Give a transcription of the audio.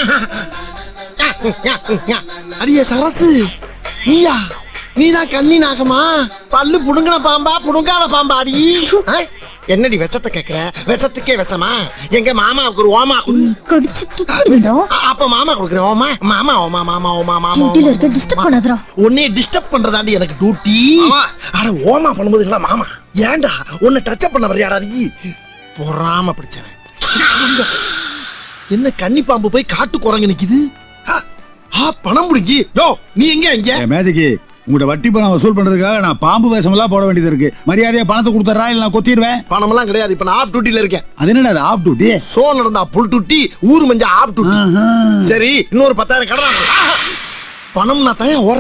அடியே சரசு நீயா நீதான் கண்ணி நாகமா பல்லு புடுங்கின பாம்பா புடுங்காத பாம்பா அடி ஆ? என்னடி விஷத்தை கேக்குற விஷத்துக்கே விஷமா எங்க மாமாவுக்கு ஒரு ஓமா கொடு. கடிச்சு துப்பிடும் அ- அப்ப மாமா கொடுக்குறேன் ஓமா மாமா ஓமா மாமா ஓமா மாமா டியூட்டில இருக்க டிஸ்டர்ப் பண்ணாதடா உன்னைய டிஸ்டர்ப் பண்றதாண்டி எனக்கு டியூட்டி அட ஓமா பண்ணும்போது இல்ல மாமா ஏன்டா உன்னை டச் பண்ண வரையாடா நீ பொறாம பிடிச்சவன் என்ன கன்னி பாம்பு போய் காட்டு குரங்கு நிக்குது ஆ, ஆ பணம் முடிங்கி யோ நீ எங்க இங்க மேஜிக்கு உங்கள்ட்ட வட்டி பணம் வசூல் பண்றதுக்காக நான் பாம்பு வேஷமெல்லாம் போட வேண்டியது இருக்கு மரியாதையா பணத்தை கொடுத்துறா இல்ல நான் கொத்திடுவேன் பணமெல்லாம் கிடையாது இப்ப நான் ஆப் டியூட்டில இருக்கேன் அது என்னடா அது ஆப் டியூட்டி சோ நடந்தா புல் டுட்டி ஊர் மஞ்சா ஆப் டுட்டி சரி இன்னொரு பத்தாயிரம் கடனா பணம் நான் தயன்